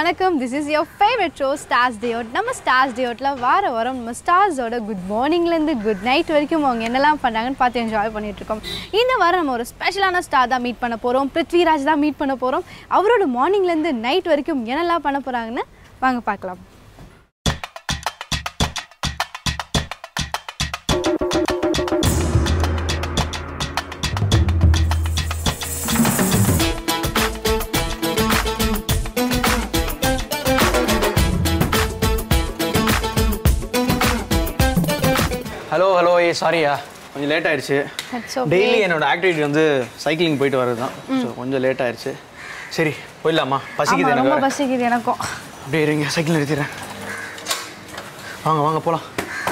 வணக்கம் this is your favourite show stars டேயோட் நம்ம ஸ்டார்ஸ் டேயோட்டில் வார வாரம் நம்ம ஸ்டார்ஸோட குட் மார்னிங்லேருந்து குட் நைட் வரைக்கும் அவங்க என்னெல்லாம் பண்ணுறாங்கன்னு பார்த்து என்ஜாய் பண்ணிட்டு இருக்கோம் இந்த வாரம் நம்ம ஒரு ஸ்பெஷலான ஸ்டார் தான் மீட் பண்ண போகிறோம் பிருத்விராஜ் தான் மீட் பண்ண போகிறோம் அவரோட மார்னிங்லேருந்து நைட் வரைக்கும் என்னெல்லாம் பண்ண போகிறாங்கன்னு வாங்க பார்க்கலாம் ஹலோ ஹலோ ஏ சாரியா கொஞ்சம் லேட் ஆயிடுச்சு That's okay. டெய்லி என்னோட ஆக்டிவிட்டி வந்து சைக்கிளிங் போயிட்டு வர்றது தான் ஸோ கொஞ்சம் லேட் ஆயிடுச்சு சரி போயிடலாமா பசிக்குது ஆமாம் எனக்கு ரொம்ப வேற. பசிக்குது எனக்கும் அப்படியே இருங்க சைக்கிள் நிறுத்திடுறேன் வாங்க வாங்க போகலாம்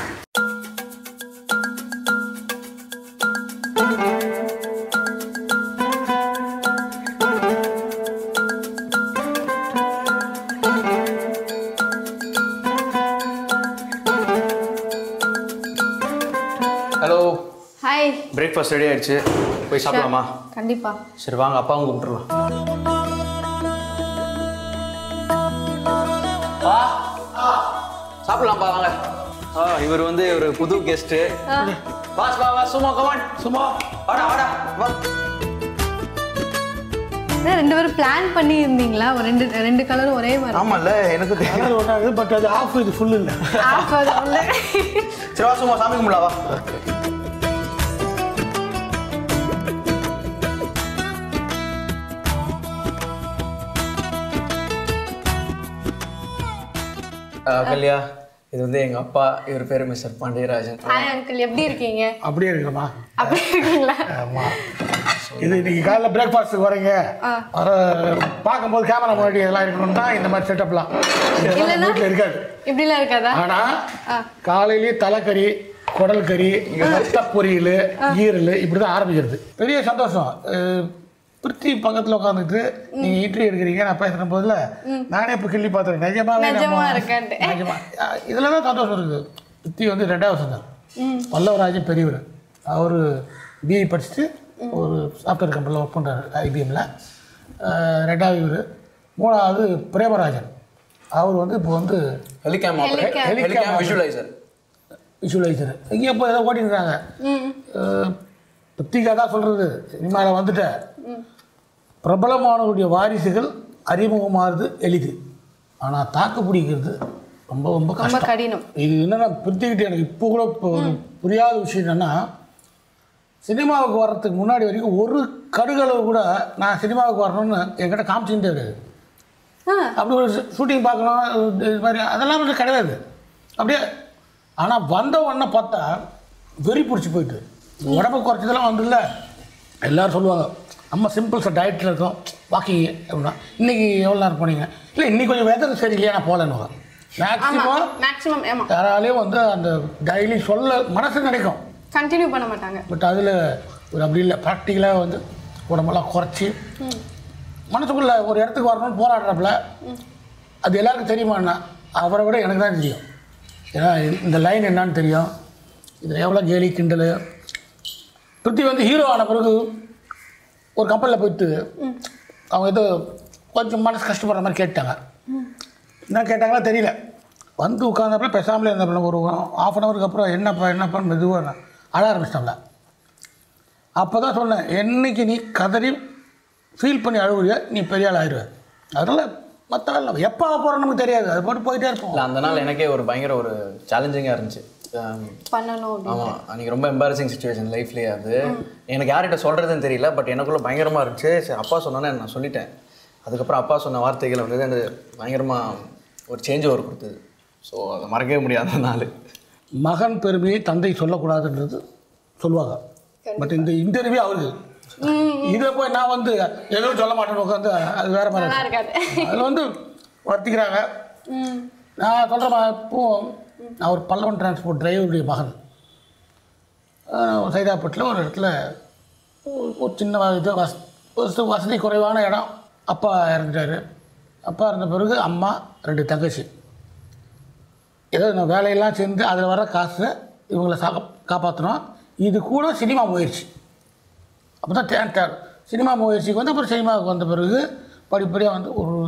ஹலோ ஹாய் பிரேக்ஃபாஸ்ட் ரெடி ஆயிடுச்சு போய் சாப்பிடலாமா கண்டிப்பாக சரி வாங்க அப்பாவும் கூப்பிட்டுருலாம் பா சாப்பிடலாம்ப்பா வாங்க ஆ இவர் வந்து ஒரு புது கெஸ்ட்டு வாஸ் வா வா சும்மா கமான் சும்மா வாடா வாடா வா ரெண்டு பேரும் பிளான் பண்ணி இருந்தீங்களா ஒரு ரெண்டு ரெண்டு கலரும் ஒரே மாதிரி ஆமால்ல எனக்கு தெரியும் கலர் ஒன்றாகுது பட் அது ஆஃப் இது ஃபுல் இல்லை ஆஃப் அது உள்ள. சரி வா சும்மா சாமி கும்பிடலாம் வா கல்யா இது வந்து எங்க அப்பா இவர் பேரு மிஸ்டர் பாண்டியராஜன் ஹாய் அங்கிள் எப்படி இருக்கீங்க அப்படியே இருக்குமா அப்படி இருக்கீங்களா ஆமா இது இன்னைக்கு காலைல பிரேக்ஃபாஸ்ட்டுக்கு வரீங்க வர பார்க்கும்போது கேமரா முன்னாடி இதெல்லாம் இருக்கணும்னா இந்த மாதிரி செட்டப்லாம் இல்லைன்னா? வீட்டில் இருக்காது இப்படிலாம் இருக்காதா ஆனா காலையிலேயே தலைக்கறி குடல் கறி ரத்த பொரியல் ஈரல் இப்படி தான் ஆரம்பிக்கிறது பெரிய சந்தோஷம் அஹ், பிருத்தி பக்கத்தில் உட்காந்துட்டு நீங்க இட்லி எடுக்கிறீங்க நான் பேசுற போதுல நானே இப்போ கிள்ளி பார்த்துறேன் நிஜமாவே நிஜமா நம்ம- இருக்கான்ட்டு. நிஜமா அஹ், இதுல தான் சந்தோஷம் இருக்குது பிருத்தி வந்து ரெண்டாவது சொன்னார் பல்லவராஜன் பெரியவர் அவர் பிஇ படிச்சுட்டு ஒரு சாஃப்ட்வேர் கம்பெனியில் ஒர்க் பண்ணுறாரு ஐபிஎம்மில் ரெண்டாவது இவர் மூணாவது பிரேமராஜன் அவர் வந்து இப்போ வந்து Helicam operate Helicam visualiser visualiser இங்கே இப்போ ஏதோ ஓட்டிருக்காங்க பத்திரிக்கா தான் சொல்கிறது சினிமாவில் வந்துட்ட பிரபலமானவருடைய வாரிசுகள் அறிமுகமாகிறது எளிது ஆனால் தாக்கு பிடிக்கிறது ரொம்ப ரொம்ப ரொம்ப கஷ்டம் கடினம் இது என்னென்னா பிரித்திக்கிட்டு எனக்கு இப்போ கூட இப்போ ஒரு புரியாத விஷயம் என்னென்னா சினிமாவுக்கு வர்றதுக்கு முன்னாடி வரைக்கும் ஒரு கடுகளவு கூட நான் சினிமாவுக்கு வரணும்னு என்கிட்ட காமிச்சுக்கிட்டே கிடையாது ஆ. அப்படி ஒரு ஷூட்டிங் பார்க்கணும் இது மாதிரி அதெல்லாம் வந்து கிடையாது அப்படியே ஆனால் வந்த உடனே பார்த்தா வெறி பிடிச்சி போயிட்டு உடம்பு குறைச்சதெல்லாம் வந்து இல்லை எல்லோரும் சொல்லுவாங்க நம்ம சிம்பிள் சார் டயட்டில் இருக்கோம் வாக்கிங் அப்படின்னா இன்றைக்கி எவ்வளோ நேரம் போனீங்க இல்லை இன்னைக்கு கொஞ்சம் வெதர் சரியில்லையா நான் போகலன்னு மேக்ஸிமம் மேக்ஸிமம் ஆமா யாராலையும் வந்து அந்த டெய்லி சொல்ல மனசு நினைக்கும் கண்டினியூ பண்ண மாட்டாங்க பட் அதில் ஒரு அப்படி இல்லை ப்ராக்டிக்கலாக வந்து உடம்பெல்லாம் குறைச்சி மனசுக்குள்ளே ஒரு இடத்துக்கு வரணும்னு போராடுறப்பல அது எல்லாருக்கும் தெரியுமாண்ணா அவரை விட எனக்கு தான் தெரியும் ஏன்னா இந்த லைன் என்னன்னு தெரியும் இதில் எவ்வளோ கேலி கிண்டல் பிருத்தி வந்து ஹீரோ ஆன பிறகு ஒரு கப்பலில் போயிட்டு அவங்க ஏதோ கொஞ்சம் மனசு கஷ்டப்படுற மாதிரி கேட்டாங்க என்ன கேட்டாங்களா தெரியல வந்து உட்காந்தப்பல பேசாமலே இருந்தப்பல ஒரு ஆஃப் அன் ஹவருக்கு அப்புறம் என்னப்பா என்னப்பா மெதுவாக அழ ஆரம்பிச்சிட்டோம்ல அப்போ தான் சொன்னேன் என்னைக்கு நீ கதறி ஃபீல் பண்ணி அழுகுறிய நீ பெரிய ஆள் ஆயிடுவ அதனால் மற்ற வேலை எப்போ போகிறோம் நமக்கு தெரியாது அது போட்டு போயிட்டே இருப்போம் இல்லை அந்த நாள் எனக்கே ஒரு பயங்கர ஒரு சேலஞ்சிங்காக இருந்துச்சு ஆம், பண்ணணும் அப்படின்னு. ஆமாம் அன்றைக்கி ரொம்ப எம்பாரசிங் சுச்சுவேஷன் லைஃப்லேயே அது எனக்கு யார்கிட்ட சொல்கிறதுன்னு தெரியல பட் எனக்குள்ள பயங்கரமாக இருந்துச்சு சரி அப்பா சொன்னோன்னே நான் சொல்லிட்டேன் அதுக்கப்புறம் அப்பா சொன்ன வார்த்தைகள் வந்து எனக்கு பயங்கரமாக ஒரு சேஞ்ச் ஓவர் கொடுத்தது ஸோ அதை மறக்கவே முடியாத நாள் மகன் பெருமையை தந்தை சொல்லக்கூடாதுன்றது சொல்லுவாங்க பட் இந்த இன்டர்வியூ அவருக்கு இதை போய் நான் வந்து எதுவும் சொல்ல மாட்டேன்னு உட்காந்து அது வேற மாதிரி நல்லா இருக்கும். இருக்காது அதில் வந்து வர்த்திக்கிறாங்க ம் நான் சொல்கிறேன் இப்போ நான் ஒரு பல்லவன் டிரான்ஸ்போர்ட் டிரைவருடைய மகன் அஹ் சைதாப்பேட்டில் ஒரு இடத்துல ஒரு- ஒரு சின்ன இது வச வச- வசதி குறைவான இடம் அப்பா இறந்துட்டாரு அப்பா இறந்த பிறகு அம்மா ரெண்டு தங்கச்சி ஏதோ நான் வேலையெல்லாம் சேர்ந்து அதில் வர காசை இவங்களை சா காப்பாற்றணும் இது கூட சினிமா முயற்சி அப்போ தான் தேட்டர் சினிமா முயற்சிக்கு வந்து அப்புறம் சினிமாவுக்கு வந்த பிறகு படிப்படியாக வந்து ஒரு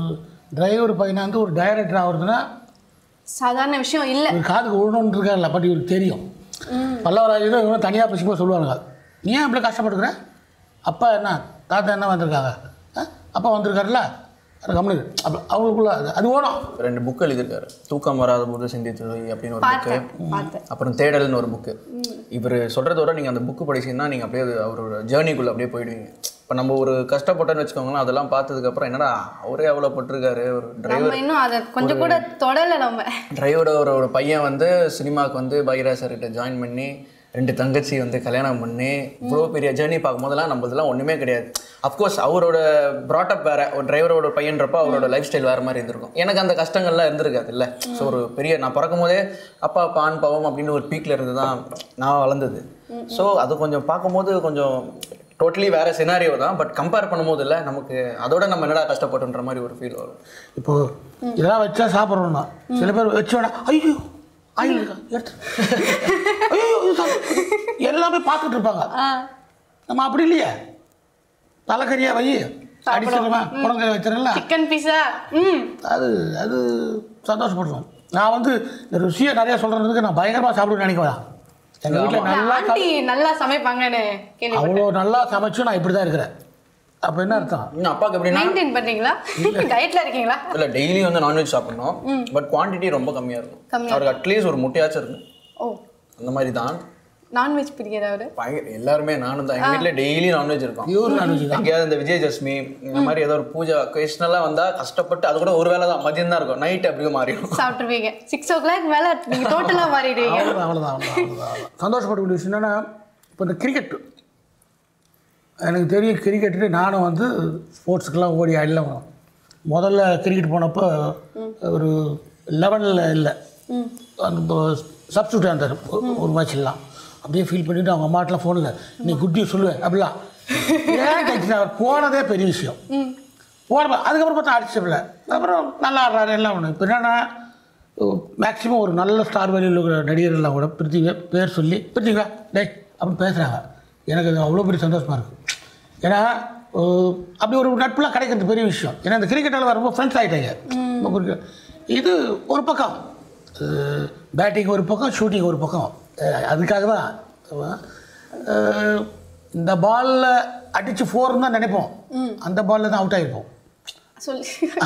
டிரைவர் பையனை வந்து ஒரு டைரக்டர் ஆகுறதுன்னா சாதாரண விஷயம் இல்ல இவர் காதுக்கு விழணும்னு இருக்கார்ல பட் இவருக்கு தெரியும் பல்லவராஜ் தான் இவங்க தனியாக பேசிப்போ சொல்லுவாங்க நீ ஏன் இப்படி கஷ்டப்பட்டுக்கிற அப்பா என்ன தாத்தா என்ன வந்திருக்காங்க ஆ? அப்பா வந்திருக்காருல்ல அது கம்முனு அப்போ அவங்களுக்குள்ள அது அது ஓடும் ரெண்டு புக் எழுதியிருக்காரு தூக்கம் வராத போது சிந்தித்து அப்படின்னு ஒரு புக்கு பார்த்தேன் பார்த்தேன் அப்புறம் தேடல்னு ஒரு புக்கு இவர் சொல்கிறதோட நீங்கள் அந்த புக்கு படிச்சீங்கன்னா நீங்கள் அப்படியே அது அவரோட ஜேர்னிக்குள்ளே அப்படியே போயிடுவீங்க இப்போ நம்ம ஒரு கஷ்டப்பட்டோன்னு வச்சுக்கோங்களேன் அதெல்லாம் பார்த்ததுக்கப்புறம் என்னடா அவரே அவ்வளோ பட்டிருக்காரு ஒரு டிரைவர் நம்ம இன்னும் அதை கொஞ்சம் கூட தொடல நம்ம டிரைவரோட ஒரு ஒரு பையன் வந்து சினிமாவுக்கு வந்து பைரா சார்கிட்ட ஜாயின் பண்ணி ரெண்டு தங்கச்சி வந்து கல்யாணம் பண்ணி இவ்வளோ பெரிய ஜேர்னி பார்க்கும்போதெல்லாம் நம்மளதுலாம் ஒன்றுமே கிடையாது அஃப்கோர்ஸ் அவரோட ப்ராட்டப் வேற ஒரு டிரைவரோட பையன்றப்ப அவரோட லைஃப் ஸ்டைல் வேறு மாதிரி இருந்திருக்கும் எனக்கு அந்த கஷ்டங்கள்லாம் இருந்திருக்காது இல்லை ஸோ ஒரு பெரிய நான் பிறக்கும் போதே அப்பா அப்பா ஆண் பாவம் அப்படின்னு ஒரு பீக்கில் இருந்து தான் நான் வளர்ந்தது ஸோ அது கொஞ்சம் பார்க்கும்போது கொஞ்சம் டோட்டலி வேற சினாரியோ தான் பட் கம்பேர் பண்ணும்போது இல்லை நமக்கு அதோட நம்ம என்னடா கஷ்டப்பட்டுன்ற மாதிரி ஒரு ஃபீல் வரும் இப்போ இதெல்லாம் வச்சா சாப்பிட்றோம்னா சில பேர் வச்சு வேணா ஐயோ ஆயில் இருக்கா எடுத்து ஐயோ இது சாப்பிடு. எல்லாமே பார்த்துட்டு இருப்பாங்க நம்ம அப்படி இல்லையே தலைக்கறியா வை அடிச்சிடமா குழந்தை வச்சிடல சிக்கன் பீஸா ம் அது அது சந்தோஷப்படுறோம் நான் வந்து இந்த ருசியை நிறைய சொல்கிறதுக்கு நான் பயங்கரமாக சாப்பிடுவேன்னு நினைக்கிறேன் எங்கள் வீட்டில் நல்லா ஆண்டி நல்லா சமைப்பாங்கன்னு கேள்வி அவ்வளோ நல்லா சமைச்சும் நான் இப்படி தான் இருக்கிறேன் அப்போ என்ன அர்த்தம் இன்னும் அப்பாவுக்கு எப்படின்னா மெயின்டைன் பண்றீங்களா டயட்ல இருக்கீங்களா இல்லை டெய்லி வந்து நான்வெஜ் சாப்பிடணும் பட் குவான்டிட்டி ரொம்ப கம்மியாக இருக்கும் கம்மியா அவருக்கு அட்லீஸ்ட் ஒரு முட்டையாச்சும் இருக்கும் ஓ அந்த மாதிரி தான் நான்வெஜ் பிடிக்காத அவரு பயங்கர எல்லாருமே நானும் தான் எங்கள் வீட்டில் டெய்லி நான்வெஜ் இருக்கும் பியூர் நான்வெஜ் தான் எங்கேயாவது இந்த விஜயதசமி இந்த மாதிரி ஏதோ ஒரு பூஜை ஒகேஷ்னலாக வந்தால் கஷ்டப்பட்டு அது கூட ஒரு வேளை தான் மதியம் தான் இருக்கும் நைட் அப்படியே மாறிடும் சாப்பிட்டுருவீங்க சிக்ஸ் ஓ கிளாக் மேல நீங்க டோட்டலா மாறிடுவீங்க அவ்வளோதான் அவ்வளோதான் அவ்வளோதான் அவ்வளோதான் சந்தோஷப்படக்கூடிய விஷயம் என்னென்னா இப்போ இந்த கிரிக்கெட் எனக்கு தெரியும் கிரிக்கெட்டு நானும் வந்து ஸ்போர்ட்ஸுக்கெல்லாம் ஓடி ஆடலாம் வரும் முதல்ல கிரிக்கெட் போனப்போ ஒரு லெவனில் இல்லை அந்த சப்ஸ்டியூட் இருந்தார் ஒரு மேட்ச்லாம் அப்படியே ஃபீல் பண்ணிவிட்டு அவங்க அம்மாட்டெலாம் ஃபோனில் நீ குட் நியூஸ் சொல்லுவேன் அப்படிலாம் ஏன் கட்சி அவர் போனதே பெரிய விஷயம் போன அதுக்கப்புறம் பார்த்தா அடிச்சப்பில்ல அப்புறம் நல்லா ஆடுறாரு எல்லாம் ஒன்று இப்போ என்னன்னா மேக்ஸிமம் ஒரு நல்ல ஸ்டார் வேலையில் இருக்கிற நடிகர்கள்லாம் கூட பிரித்திகா பேர் சொல்லி பிரித்திகா டேய் அப்படின்னு பேசுகிறாங்க எனக்கு அது அவ்வளோ பெரிய சந்தோஷமாக இருக்குது ஏன்னா அஹ், அப்படி ஒரு நட்புலாம் கிடைக்கிறது பெரிய விஷயம் ஏன்னா இந்த கிரிக்கெட்டால் ரொம்ப ஃப்ரெண்ட்ஸ் ஆகிட்டாங்க ரொம்ப cricket. இது ஒரு பக்கம் பேட்டிங் ஒரு பக்கம் ஷூட்டிங் ஒரு பக்கம் அஹ், அதுக்காக தான் அஹ், இந்த பாலில் அடித்து ஃபோர்னு தான் நினைப்போம் அந்த பாலில் தான் அவுட் ஆகிருப்போம் சொல்லி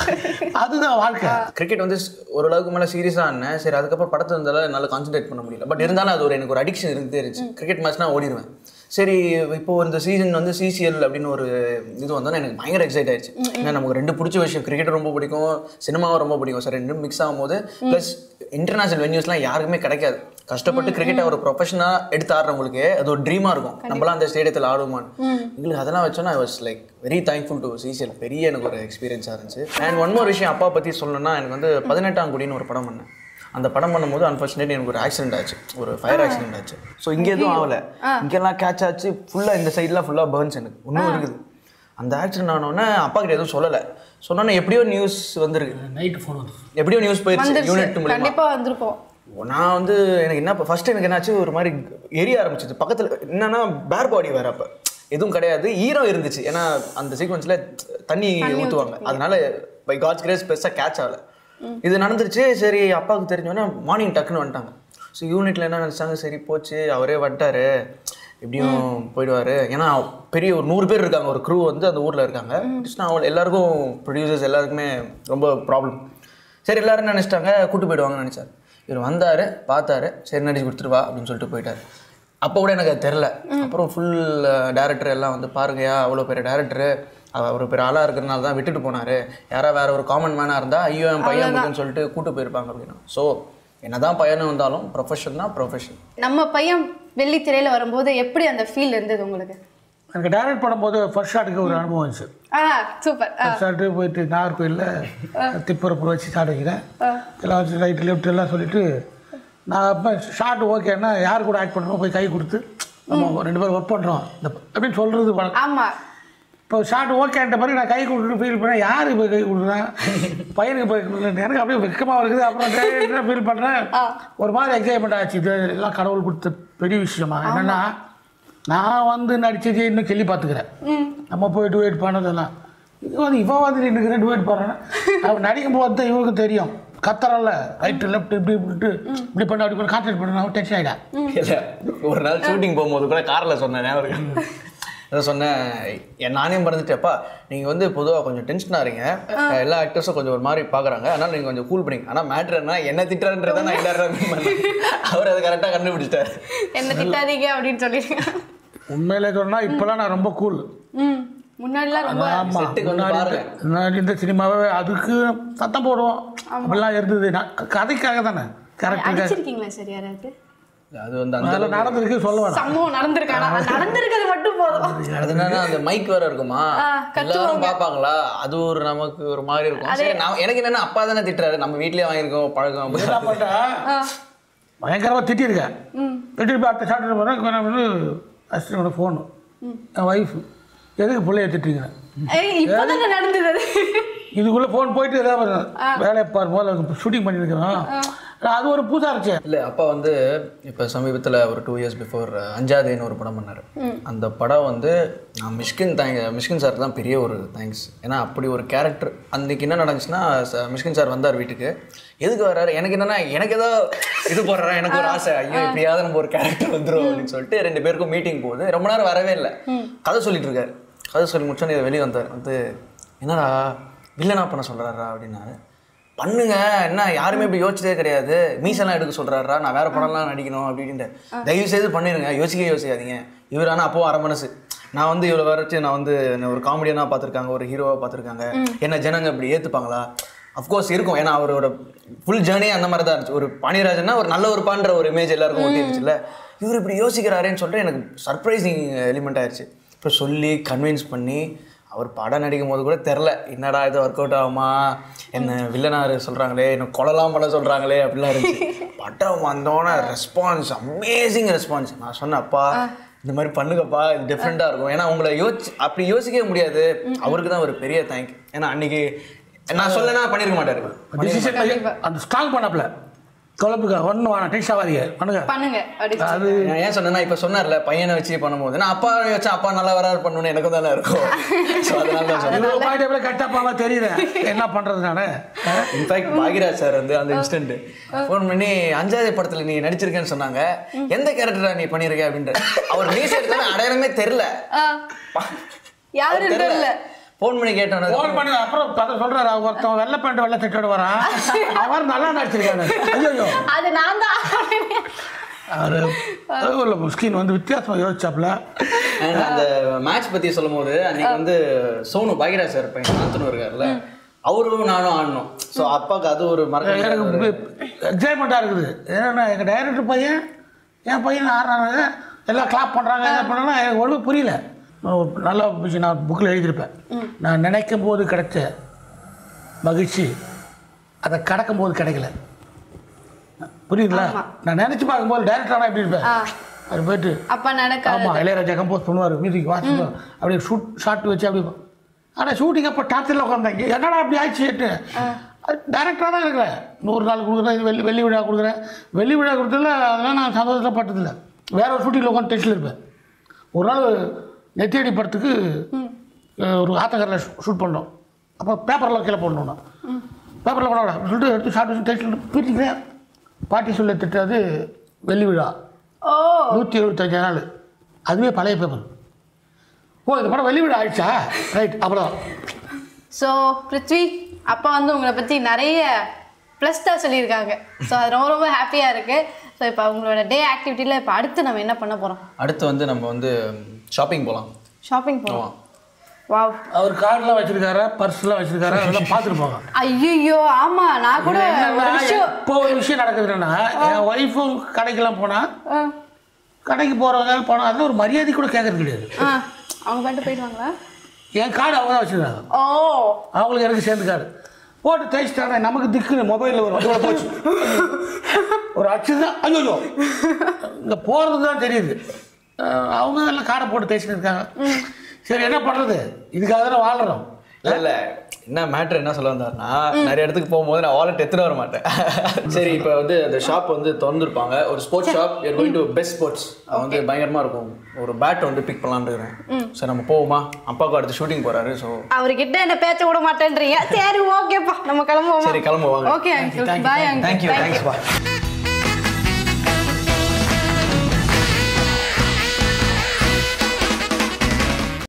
அதுதான் வாழ்க்கை கிரிக்கெட் வந்து ஸ்- ஓரளவுக்கு மேலே சீரியஸாக ஆனேன் சரி அதுக்கப்புறம் படத்தை இருந்தாலும் என்னால் கான்சென்ட்ரேட் பண்ண முடியல பட் இருந்தாலும் அது ஒரு எனக்கு ஒரு அடிக்ஷன் இருந்துட்டே இருந்துச்சு கிரிக்கெட் மேட்ச்னா ஓடிடுவேன் சரி இப்போ இந்த சீசன் வந்து சிசிஎல் அப்படின்னு ஒரு இது வந்தோன்னா எனக்கு பயங்கர எக்ஸைட் ஆயிடுச்சு ஏன்னா நமக்கு ரெண்டு பிடிச்ச விஷயம் கிரிக்கெட் ரொம்ப பிடிக்கும் சினிமாவும் ரொம்ப பிடிக்கும் சார் ரெண்டும் மிக்ஸ் ஆகும்போது ப்ளஸ் இன்டர்நேஷனல் வென்யூஸ்லாம் யாருக்குமே கிடைக்காது கஷ்டப்பட்டு கிரிக்கெட்டை ஒரு ப்ரொஃபஷனாக எடுத்து ஆடுறவங்களுக்கு அது ஒரு ட்ரீமாக இருக்கும் நம்மளாம் அந்த ஸ்டேடியத்தில் ஆடுவோமான்னு எங்களுக்கு அதெல்லாம் வச்சோன்னா I was like very thankful to CCL பெரிய எனக்கு ஒரு எக்ஸ்பீரியன்ஸாக இருந்துச்சு அண்ட் ஒன் மோர் விஷயம் அப்பா பற்றி சொல்லணும்னா எனக்கு வந்து பதினெட்டாம் குடின்னு ஒரு படம் பண்ணேன் அந்த படம் பண்ணும்போது அன்ஃபார்ச்சுனேட் எனக்கு ஒரு ஆக்சிடென்ட் ஆச்சு ஒரு ஃபயர் ஆக்சிடென்ட் ஆச்சு ஸோ இங்கே எதுவும் ஆகலை இங்கெல்லாம் கேட்ச் ஆச்சு ஃபுல்லாக இந்த சைட்லாம் ஃபுல்லாக பேர்ன்ஸ் எனக்கு இன்னும் இருக்குது அந்த ஆக்சிடென்ட் ஆனோடனே அப்பா கிட்ட எதுவும் சொல்லலை சொன்னோன்னே எப்படியோ நியூஸ் வந்திருக்கு நைட்டு ஃபோன் வந்து எப்படியோ நியூஸ் போயிடுச்சு யூனிட் வந்துருச்சு மூலியமா கண்டிப்பா வந்திருப்போம் நான் வந்து எனக்கு என்ன ஃபர்ஸ்ட் எனக்கு என்னாச்சு ஒரு மாதிரி எரிய ஆரம்பிச்சது பக்கத்தில் என்னன்னா பேர் பாடி வேற அப்போ எதுவும் கிடையாது ஈரம் இருந்துச்சு ஏன்னா அந்த சீக்வன்ஸில் தண்ணி ஊற்றுவாங்க அதனால பை காட்ஸ் கிரேஸ் பெருசாக கேட்ச் ஆகல இது நடந்துருச்சு சரி அப்பாவுக்கு தெரிஞ்சோன்னே மார்னிங் டக்குன்னு வந்துட்டாங்க ஸோ யூனிட்ல என்ன நினச்சாங்க சரி போச்சு அவரே வந்துட்டாரு எப்படியும் போயிடுவாரு ஏன்னா பெரிய ஒரு நூறு பேர் இருக்காங்க ஒரு க்ரூ வந்து அந்த ஊரில் இருக்காங்க கிருஷ்ணா அவள் எல்லாருக்கும் ப்ரொடியூசர்ஸ் எல்லாருக்குமே ரொம்ப ப்ராப்ளம் சரி எல்லாரும் என்ன நினச்சிட்டாங்க கூட்டு போயிடுவாங்கன்னு நினச்சார் இவர் வந்தார் பார்த்தாரு சரி நடிச்சு கொடுத்துருவா அப்படின்னு சொல்லிட்டு போயிட்டார் அப்போ கூட எனக்கு அது தெரில அப்புறம் ஃபுல் டேரக்டர் எல்லாம் வந்து பாருங்கயா அவ்வளோ பெரிய டேரக்டரு அவர் பெரிய ஆளாக இருக்கிறனால தான் விட்டுட்டு போனார் யாரா வேற ஒரு காமன் மேனாக இருந்தால் ஐயோ என் பையன் அப்படின்னு சொல்லிட்டு கூட்டு போயிருப்பாங்க அப்படின்னா ஸோ என்னதான் பையனும் வந்தாலும் ப்ரொஃபஷன் தான் ப்ரொஃபஷன் நம்ம பையன் வெள்ளி திரையில வரும்போது எப்படி அந்த ஃபீல் இருந்தது உங்களுக்கு எனக்கு டைரக்ட் பண்ணும்போது ஃபர்ஸ்ட் ஷாட்டுக்கு ஒரு அனுபவம் இருந்துச்சு ஆ சூப்பர் ஆ ஃபர்ஸ்ட் ஷாட்டு போயிட்டு நாகர்கோயிலில் திப்பரப்புறம் வச்சு ஷாட் வைக்கிறேன் எல்லாம் வச்சு ரைட் லெஃப்ட் எல்லாம் சொல்லிட்டு நான் அப்போ ஷாட் ஓகேன்னா யார் கூட ஆக்ட் பண்ணுறோம் போய் கை கொடுத்து நம்ம ரெண்டு பேரும் ஒர்க் பண்ணுறோம் இந்த அப்படின்னு சொல்கிறது வழக்கம் ஆமா இப்போ ஷாட் ஓகேன்ற பிறகு நான் கை கொடுத்துட்டு ஃபீல் பண்ணேன் யார் இப்போ கை கொடுக்குறேன் பையனுக்கு போய் எனக்கு அப்படியே வெக்கமாக இருக்குது அப்புறம் ஃபீல் பண்ணுறேன் ஒரு மாதிரி எக்ஸைட்மெண்ட் ஆச்சு இது எல்லாம் கடவுள் கொடுத்த பெரிய விஷயமா என்னென்னா நான் வந்து நடிச்சதே இன்னும் கேள்வி பார்த்துக்கிறேன் நம்ம போய் டூயட் பண்ணதெல்லாம் இது வந்து இவன் வந்து எனக்கு ரெண்டு பேர் பாருங்க அவன் நடிக்கும் போது தான் இவனுக்கு தெரியும் கத்துறல்ல ரைட்டு லெஃப்ட் இப்படி இப்படி இப்படி பண்ண அப்படி பண்ண கான்சன்ட்ரேட் பண்ண அவன் டென்ஷன் ஆகிடா இல்லை ஒரு நாள் ஷூட்டிங் போகும்போது கூட காரில் சொன்னேன் ஞாபகம் இருக்கா? அதான் சொன்னேன் என் நானே மறந்துட்டேப்பா நீங்கள் வந்து பொதுவாக கொஞ்சம் டென்ஷனாக இருங்க எல்லா ஆக்டர்ஸும் கொஞ்சம் ஒரு மாதிரி பார்க்குறாங்க அதனால நீங்கள் கொஞ்சம் கூல் பண்ணிங்க ஆனால் மேட்ரு என்ன என்ன திட்டுறன்றதை நான் எல்லாரும் பண்ணேன் அவர் அதை கரெக்டாக கண்டுபிடிச்சிட்டார் என்ன திட்டாதீங்க அப்படின்னு சொல்லிருக்கேன் உண்மையிலே சொன்னா இப்போலாம் நான் ரொம்ப கூல் ம் முன்னாடிலாம் ரொம்ப ஆமா செட்டுக்கு வந்து முன்னாடி பாருங்க. இந்த- முன்னாடி இந்த சினிமாவே அதுக்கு சத்தம் போடுவோம் அப்படிலாம் இருந்தது நான் கதைக்காக தானே கரெக்டுக்காக அடிச்சிருக்கீங்களா சார் யாராவது அது வந்து அந்த அதில் நடந்திருக்கு சொல்ல வேணாம் சம்பவம் நடந்திருக்கானா நடந்திருக்கிறது மட்டும் போதும் அது என்னன்னா அந்த மைக் வேற இருக்குமா ஆ, எல்லாரும் பாப்பாங்களா அது ஒரு நமக்கு ஒரு மாதிரி இருக்கும் சரி நான் எனக்கு என்னன்னா அப்பா தானே திட்டுறாரு நம்ம வீட்லயே வாங்கியிருக்கோம் பழக்கம் என்ன பண்ணிட்டேன் பயங்கரமாக திட்டிருக்கேன் திட்டிட்டு போய் அடுத்த சாப்பிட்டு போகிறேன் வந்து அசிஸ்டனோட ஃபோனு என் ஒய்ஃபு எதுக்கு பிள்ளைய திட்டுறீங்க ஏய் இப்போதானே நடந்தது அது இதுக்குள்ளே ஃபோன் போயிட்டு ஏதாவது வேலையை பாரு முதல்ல ஷூட்டிங் பண்ணியிருக்கிறோம் அது ஒரு புதுசாக இருந்துச்சு இல்ல அப்பா வந்து இப்போ சமீபத்துல ஒரு டூ இயர்ஸ் பிஃபோர் அஞ்சாதேன்னு ஒரு படம் பண்ணாரு அந்த படம் வந்து நான் மிஷ்கின் தேங்க் மிஷ்கின் சார் தான் பெரிய ஒரு தேங்க்ஸ் ஏன்னா அப்படி ஒரு கேரக்டர் அன்னைக்கு என்ன நடந்துச்சுன்னா ச- மிஷ்கின் சார் வந்தார் வீட்டுக்கு எதுக்கு வர்றாரு எனக்கு என்னன்னா எனக்கு ஏதோ இது போடுறா எனக்கு ஒரு ஆசை ஐயோ எப்படியாவது நம்ம ஒரு கேரக்டர் வந்துரும் அப்படின்னு சொல்லிட்டு ரெண்டு பேருக்கும் மீட்டிங் போகுது ரொம்ப நேரம் வரவே இல்லை கதை சொல்லிட்டு இருக்காரு கதை சொல்லி முடிச்சோன்னே வெளியே வந்தார் வந்து என்னடா வில்லனா பண்ண சொல்றாரா அப்படின்னாரு பண்ணுங்க என்ன யாருமே இப்படி யோசிச்சதே கிடையாது மீசெல்லாம் எடுக்க சொல்றாரா நான் வேற படம்லாம் நடிக்கணும் அப்படின்ட்டு தயவு செய்து பண்ணிருங்க யோசிக்க யோசிக்காதீங்க இவர் ஆனால் அப்போ அரை மனசு நான் வந்து இவ்வளோ வரைச்சு நான் வந்து என்னை ஒரு காமெடியனாக பார்த்துருக்காங்க ஒரு ஹீரோவாக பார்த்துருக்காங்க என்ன ஜனங்க இப்படி ஏற்றுப்பாங்களா அஃப்கோர்ஸ் இருக்கும் ஏன்னா அவரோட ஃபுல் ஜேர்னி அந்த மாதிரி தான் இருந்துச்சு ஒரு பாண்டியராஜன்னா ஒரு நல்ல ஒரு பான்ற ஒரு இமேஜ் எல்லாருக்கும் ஒட்டிருச்சுல்ல இவர் இப்படி யோசிக்கிறாரேன்னு சொல்லிட்டு எனக்கு சர்ப்ரைசிங் எலிமெண்ட் ஆயிடுச்சு இப்போ சொல்லி கன்வின்ஸ் பண்ணி அவர் படம் நடிக்கும் போது கூட தெரில என்னடா இது ஒர்க் அவுட் ஆகுமா என்ன வில்லனாரு சொல்கிறாங்களே என்ன கொலலாம் பண்ண சொல்கிறாங்களே அப்படிலாம் இருந்துச்சு படம் வந்தோன்னே ரெஸ்பான்ஸ் அமேசிங் ரெஸ்பான்ஸ் நான் சொன்னேன் அப்பா இந்த மாதிரி பண்ணுங்கப்பா இது டிஃப்ரெண்ட்டாக இருக்கும் ஏன்னா உங்களை யோசி அப்படி யோசிக்கவே முடியாது அவருக்கு தான் ஒரு பெரிய தேங்க் ஏன்னா அன்னைக்கு நான் சொல்லனா பண்ணியிருக்க மாட்டாரு டிசிஷன் அந்த ஸ்ட்ராங் பண்ணப்பல கலப்புக்கா ஒன்றும் வேணாம் டென்ஷன் ஆகாதீங்க பண்ணுங்க பண்ணுங்க அப்படி அது நான் ஏன் சொன்னேன்னா இப்போ சொன்னார்ல பையனை வச்சு பண்ணும்போது நான் அப்பா வச்சா அப்பா நல்லா வராரு பண்ணணும்னு எனக்கும் தானே இருக்கும் ஸோ அதனால தான் சொன்னேன் இவ்வளோ பாயிண்ட் எப்படி கட்டப்பாவா தெரியல என்ன பண்ணுறது நான் இன்ஃபேக்ட் பாகிராஜ் சார் வந்து அந்த இன்ஸ்டன்ட் ஃபோன் பண்ணி அஞ்சாவது படத்துல நீ நடிச்சிருக்கேன்னு சொன்னாங்க எந்த கேரக்டரா நீ பண்ணிருக்க அப்படின்ற அவர் மீசை எடுத்தாலும் அடையாளமே தெரில யாரும் தெரியல ஃபோன் பண்ணி கேட்டோம் ஃபோன் பண்ணி அப்புறம் பத சொல்றாரு அவர் ஒருத்தன் வெள்ளை பேண்ட் வெள்ளை சட்டோட வரான் அவர் நல்லா நடிச்சிருக்காரு ஐயோ அது நான் தான் அவர் ஸ்கின் வந்து வித்தியாசமாக யோசிச்சாப்ல அந்த மேட்ச் பத்தி சொல்லும்போது அன்னைக்கு வந்து சோனு பாகிராஜ் சார் பையன் நாத்தனும் இருக்கார்ல அவரும் நானும் ஆடணும் ஸோ அப்பாவுக்கு அது ஒரு மறக்க முடியாத ஒரு- எனக்கு எக்ஸைட்மெண்ட்டாக இருக்குது ஏன்னா எங்கள் டைரக்டர் பையன் என் பையன் ஆடுறாங்க எல்லாம் கிளாப் பண்ணுறாங்க என்ன பண்ணுறாங்க எனக்கு ஒன்றும் புரியல ஒரு நல்ல விஷயம் நான் புக்கில் எழுதியிருப்பேன் நான் நினைக்கும் போது கிடைச்ச மகிழ்ச்சி அதை கடக்கும் போது கிடைக்கல புரியுதுங்களா நான் நினச்சி பார்க்கும்போது டேரக்டர் ஆனால் எப்படி இருப்பேன் அது போயிட்டு அப்ப நடக்க ஆமாம் இளையராஜா கம்போஸ் பண்ணுவார் மியூசிக் வாசிப்பார் அப்படியே ஷூட் ஷாட் வச்சு அப்படி ஆனால் ஷூட்டிங் அப்போ டார்ச்சரில் உட்காந்தாங்க என்னடா அப்படி ஆயிடுச்சுட்டு டேரக்டராக தான் இருக்கிறேன் நூறு நாள் கொடுக்குறேன் இது வெள்ளி வெள்ளி விழா கொடுக்குறேன் வெள்ளி விழா கொடுத்ததில்ல அதெல்லாம் நான் சந்தோஷத்தில் பட்டதில்லை வேற ஒரு ஷூட்டிங்கில் உட்காந்து டெஸ்ட்டில் இருப்பேன் ஒரு நாள் நெத்தியடி படத்துக்கு அஹ், ஒரு ஆத்தங்கரில் ஷூட் பண்ணோம் அப்போ பேப்பரில் கீழே போடணும் நான் பேப்பரில் போட சொல்லிட்டு எடுத்து ஷார்ட் வச்சு டெஸ்ட்டில் பிரிச்சுக்கிறேன் பாட்டி சொல்ல திட்டாது வெள்ளி விழா ஓ நூற்றி எழுபத்தஞ்சு நாள் அதுவே பழைய பேப்பர் ஓ இந்த படம் வெளிவிட ஆயிடுச்சா ரைட் அப்புறம் ஸோ பிருத்வி அப்பா வந்து உங்களை பற்றி நிறைய ப்ளஸ் தான் சொல்லியிருக்காங்க ஸோ அது ரொம்ப ரொம்ப ஹாப்பியாக இருக்குது ஸோ இப்போ உங்களோட டே ஆக்டிவிட்டியில் இப்போ அடுத்து நம்ம என்ன பண்ண போகிறோம் அடுத்து வந்து நம்ம வந்து ஷாப்பிங் போகலாம் ஷாப்பிங் போகிறோம் வாவ் அவர் கார்டெலாம் வச்சிருக்காரு பர்ஸ்லாம் வச்சிருக்காரு அதெல்லாம் பார்த்துட்டு போங்க ஐயோ ஆமாம் நான் கூட ஒரு விஷயம் இப்போ ஒரு விஷயம் நடக்குது என்னன்னா என் ஒய்ஃபும் கடைக்கெல்லாம் போனால் ஆ, கடைக்கு போகிறவங்க போனால் அதில் ஒரு மரியாதை கூட கேட்கறது கிடையாது ஆ அவங்க பாட்டு போயிடுவாங்களா என் கார்டு அவங்க தான் வச்சுருக்காங்க ஓ அவங்களுக்கு எனக்கு சேர்ந்து கார்டு போட்டு தேய்ச்சிட்டாங்க நமக்கு திக்குன்னு மொபைலில் வரும் இவ்வளோ போச்சு ஒரு அச்சு தான் ஐயோ இங்கே போகிறது தான் தெரியுது அஹ் அவங்க எல்லாம் காடை போட்டு தேய்ச்சிட்டு இருக்காங்க சரி என்ன பண்ணுறது இதுக்காக தானே வாழ்கிறோம் இல்ல இல்ல என்ன மேட்ரு என்ன சொல்ல வந்தாருன்னா நிறைய இடத்துக்கு போகும்போது நான் வாலெட் எடுத்துட்டு வர மாட்டேன் சரி இப்போ வந்து அந்த ஷாப் வந்து திறந்துருப்பாங்க ஒரு sports shop you're going to best sports அது வந்து பயங்கரமா இருக்கும் ஒரு பேட் வந்து பிக் பண்ணலான்னு இருக்கிறேன் சரி நம்ம போவோமா அப்பாவுக்கு அடுத்து ஷூட்டிங் போறாரு ஸோ அவர்கிட்ட என்ன பேச்ச விட மாட்டேன்றீங்க சரி ஓகேப்பா நம்ம கிளம்புவோம் சரி கிளம்புவாங்க okay uncle bye uncle thank you தேங்க்ஸ்ப்பா